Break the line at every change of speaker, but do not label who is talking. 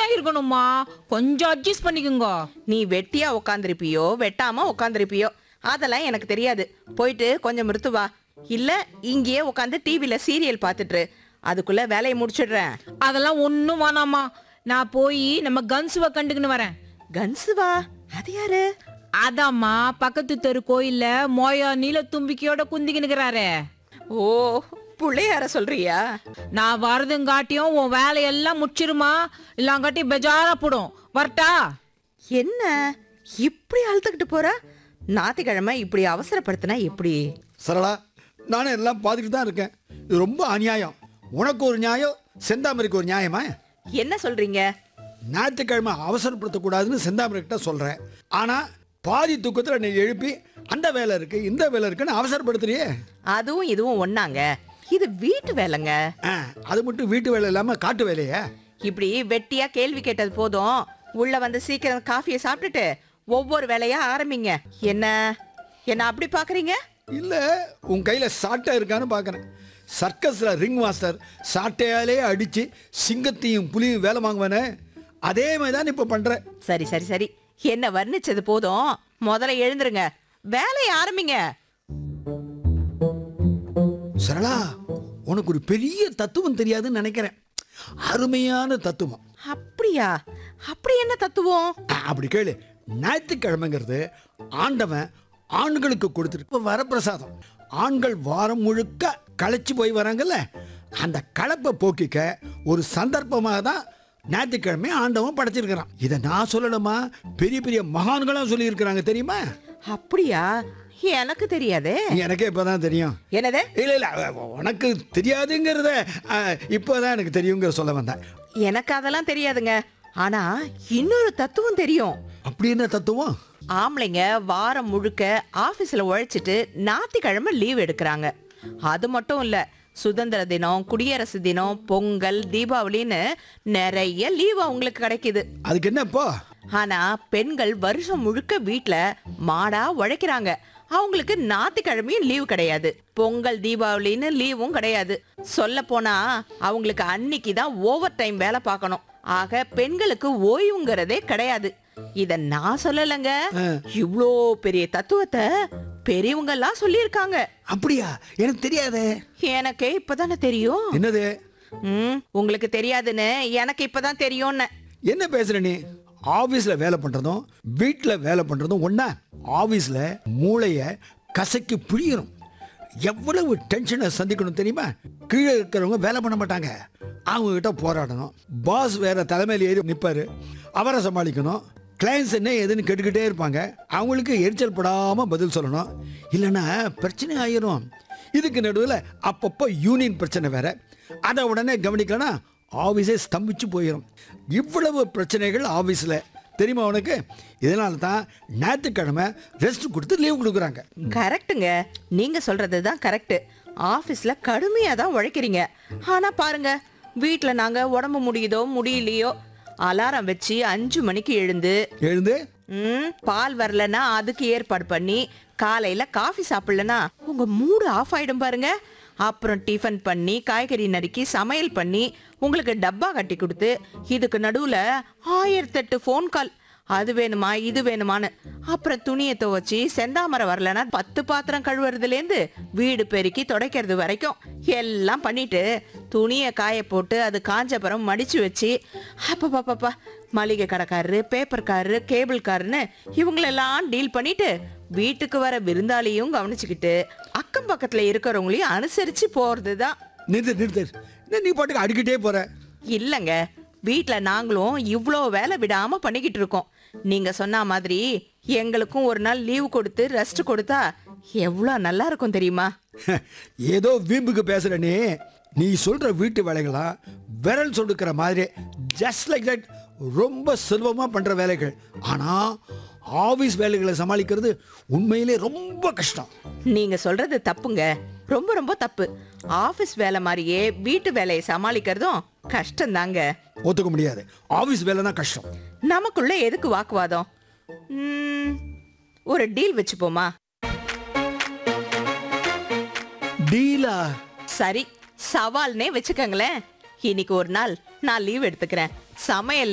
வெட்டியா இருக்கணுமா கொஞ்சம் அட்ஜஸ்ட் பண்ணிக்கோங்க
நீ வெட்டியா உக்காந்துருப்பியோ வெட்டாம உக்காந்துருப்பியோ அதெல்லாம் எனக்கு தெரியாது போயிட்டு கொஞ்சம் நிறுத்து வா இல்ல இங்கேயே உட்காந்து டிவில சீரியல் பார்த்துட்டு இரு. அதுக்குள்ள வேலையை முடிச்சிடுறேன்
அதெல்லாம் ஒண்ணும் வேணாமா நான் போய் நம்ம கன்சுவ கண்டுக்கின்னு வரேன்
கன்சுவா அது யாரு
அதாம்மா பக்கத்து தெரு கோயில்ல மோயா நீல தும்பிக்கையோட குந்திக்கினுக்கிறாரே
ஓ புள்ளையார சொல்றியா
நான் வரதுங்காட்டியும் உன் வேலையெல்லாம் முடிச்சிருமா இல்லாங்காட்டி பெஜாரா போடும் வரட்டா
என்ன இப்படி அழுத்துக்கிட்டு போற ஞாயிற்றுக்கிழமை இப்படி அவசரப்படுத்தினா எப்படி
சரளா நானும் எல்லாம் பார்த்துக்கிட்டு தான் இருக்கேன் இது ரொம்ப அநியாயம் உனக்கு ஒரு நியாயம் செந்தாமரைக்கு ஒரு நியாயமா
என்ன சொல்றீங்க
ஞாயிற்றுக்கிழமை அவசரப்படுத்தக்கூடாதுன்னு செந்தாமரைக்கிட்ட சொல்கிறேன் ஆனால் பாதி தூக்கத்தில் நீ எழுப்பி அந்த வேலை இருக்கு இந்த வேலை இருக்குன்னு அவசரப்படுத்துறியே
அதுவும் இதுவும் ஒண்ணாங்க இது வீட்டு வேலைங்க
ஆ அது மட்டும் வீட்டு வேலை இல்லாமல் காட்டு வேலையா
இப்படி வெட்டியா கேள்வி கேட்டது போதும் உள்ள வந்து சீக்கிரம் காஃபியை சாப்பிட்டுட்டு ஒவ்வொரு வேலையா ஆரம்பிங்க என்ன என்ன அப்படி பாக்குறீங்க
இல்லை உன் கையில் சாட்டை இருக்கான்னு பார்க்குறேன் சர்க்கஸில் ரிங் மாஸ்டர் சாட்டையாலே அடித்து சிங்கத்தையும் புலியும் வேலை வாங்குவானே அதே மாதிரி தான் இப்போ பண்ணுறேன்
சரி சரி சரி என்ன வர்ணிச்சது போதும் முதல்ல எழுந்துருங்க வேலையை ஆரம்பிங்க
சரளா உனக்கு ஒரு பெரிய தத்துவம் தெரியாதுன்னு நினைக்கிறேன் அருமையான தத்துவம்
அப்படியா அப்படி என்ன தத்துவம்
ஆ, அப்படி கேளு ஞாயிற்றுக்கிழமைங்கிறது ஆண்டவன் ஆண்களுக்கு கொடுத்துருக்க வரப்பிரசாதம் ஆண்கள் வாரம் முழுக்க களைச்சு போய் வராங்கல்ல அந்த களைப்பை போக்கிக்க ஒரு சந்தர்ப்பமாக தான் ஞாயிற்றுக்கிழமை ஆண்டவன் படைச்சிருக்கிறான் இதை நான் சொல்லணுமா பெரிய பெரிய மகான்களும் சொல்லியிருக்கிறாங்க தெரியுமா
அப்படியா எனக்கு தெரியாதே
எனக்கே இப்போதான் தெரியும்
என்னது
இல்லை இல்லை உனக்கு தெரியாதுங்கிறத ஆ, இப்போதான் எனக்கு தெரியுங்கிற சொல்ல வந்தேன்
எனக்கு அதெல்லாம் தெரியாதுங்க ஆனா இன்னொரு தத்துவம் தெரியும்
அப்படி என்ன தத்துவம்
ஆம்பளைங்க வாரம் முழுக்க ஆபீஸ்ல உழைச்சிட்டு ஞாயிற்றுக்கிழமை லீவ் எடுக்கிறாங்க அது மட்டும் இல்ல சுதந்திர தினம் குடியரசு தினம் பொங்கல் தீபாவளின்னு நிறைய லீவ் அவங்களுக்கு கிடைக்குது
அதுக்கு என்ன இப்போ
ஆனா பெண்கள் வருஷம் முழுக்க வீட்ல மாடா உழைக்கிறாங்க அவங்களுக்கு ஞாயிற்றுக்கிழமையும் லீவு கிடையாது பொங்கல் தீபாவளின்னு லீவும் கிடையாது சொல்ல போனா அவங்களுக்கு அன்னைக்கு தான் ஓவர் டைம் வேலை பார்க்கணும் ஆக பெண்களுக்கு ஓய்வுங்கிறதே கிடையாது இத நான் சொல்லலைங்க இவ்ளோ பெரிய தத்துவத்தை பெரியவங்க எல்லாம் சொல்லியிருக்காங்க
அப்படியா எனக்கு தெரியாதே
எனக்கே இப்பதானே தெரியும்
என்னது
ம் உங்களுக்கு தெரியாதுன்னு எனக்கு இப்பதான் தெரியும்னு
என்ன பேசுற நீ ஆபீஸ்ல வேலை பண்றதும் வீட்ல வேலை பண்றதும் ஒண்ணா ஆபீஸ்ல மூளைய கசக்கி புழியணும் எவ்வளவு டென்ஷனை சந்திக்கணும் தெரியுமா கீழே இருக்கிறவங்க வேலை பண்ண மாட்டாங்க அவங்க கிட்ட போராடணும் பாஸ் வேற தலைமையில் ஏறி நிற்பாரு அவரை சமாளிக்கணும் கிளைண்ட்ஸ் என்ன ஏதுன்னு கேட்டுக்கிட்டே இருப்பாங்க அவங்களுக்கு எரிச்சல் படாமல் பதில் சொல்லணும் இல்லைன்னா பிரச்சனை ஆயிரும் இதுக்கு நடுவில் அப்பப்போ யூனியன் பிரச்சனை வேற அதை உடனே கவனிக்கலனா ஆஃபீஸே ஸ்தம்பிச்சு போயிடும் இவ்வளவு பிரச்சனைகள் ஆஃபீஸில் தெரியுமா உனக்கு இதனால தான் ஞாயிற்றுக்கிழமை ரெஸ்ட் கொடுத்து லீவ் கொடுக்குறாங்க
கரெக்ட்டுங்க நீங்க சொல்றது தான் கரெக்ட் ஆபீஸ்ல கடுமையா தான் உழைக்கிறீங்க ஆனா பாருங்க வீட்ல நாங்க உடம்பு முடியுதோ முடியலையோ அலாரம் வச்சு அஞ்சு மணிக்கு எழுந்து
எழுந்து
ம் பால் வரலன்னா அதுக்கு ஏற்பாடு பண்ணி காலையில காஃபி சாப்பிடலனா உங்க மூடு ஆஃப் ஆயிடும் பாருங்க அப்புறம் டிஃபன் பண்ணி காய்கறி நறுக்கி சமையல் பண்ணி உங்களுக்கு டப்பா கட்டி கொடுத்து இதுக்கு நடுவுல ஆயிரத்தெட்டு ஃபோன் கால் அது வேணுமா இது வேணுமான்னு அப்புறம் துணியை துவைச்சி செந்தாமரை வரலனா பத்து பாத்திரம் கழுவுறதுலேருந்து வீடு பெருக்கி துடைக்கிறது வரைக்கும் எல்லாம் பண்ணிட்டு துணியை காய போட்டு அது காஞ்சப்புறம் மடிச்சு வச்சு அப்பப்பப்பப்பா மளிகை கடைக்காரரு பேப்பர்காரரு கேபிள்காரருன்னு இவங்களெல்லாம் டீல் பண்ணிட்டு வீட்டுக்கு வர விருந்தாளியும் கவனிச்சுக்கிட்டு அக்கம் பக்கத்துல இருக்கிறவங்களையும் அனுசரிச்சு போறது தான்
நிறுத்து நிறுத்து என்ன நீ பாட்டுக்கு அடிக்கிட்டே போற
இல்லைங்க வீட்ல நாங்களும் இவ்வளோ வேலை விடாம பண்ணிக்கிட்டு இருக்கோம் நீங்க சொன்ன மாதிரி எங்களுக்கும் ஒரு நாள் லீவு கொடுத்து ரெஸ்ட் கொடுத்தா எவ்வளோ நல்லா இருக்கும் தெரியுமா
ஏதோ வீம்புக்கு பேசுற நீ நீ சொல்ற வீட்டு வேலைகளா விரல் சொடுக்கிற மாதிரி ஜஸ்ட் லைக் தட் ரொம்ப சுலபமாக பண்ற வேலைகள் ஆனா ஆபீஸ் வேலைகளை சமாளிக்கிறது உண்மையிலே ரொம்ப கஷ்டம்
நீங்க சொல்றது தப்புங்க ரொம்ப ரொம்ப தப்பு ஆபீஸ் வேலை மாதிரியே வீட்டு வேலையை சமாளிக்கிறதும் கஷ்டம்தாங்க
ஒத்துக்க முடியாது ஆபீஸ் வேலை தான் கஷ்டம்
நமக்குள்ள எதுக்கு வாக்குவாதம் ம், ஒரு டீல் வச்சுப்போமா
டீலா
சரி சவால்னே வச்சுக்கோங்களேன் இன்னைக்கு ஒரு நாள் நான் லீவ் எடுத்துக்கிறேன் சமையல்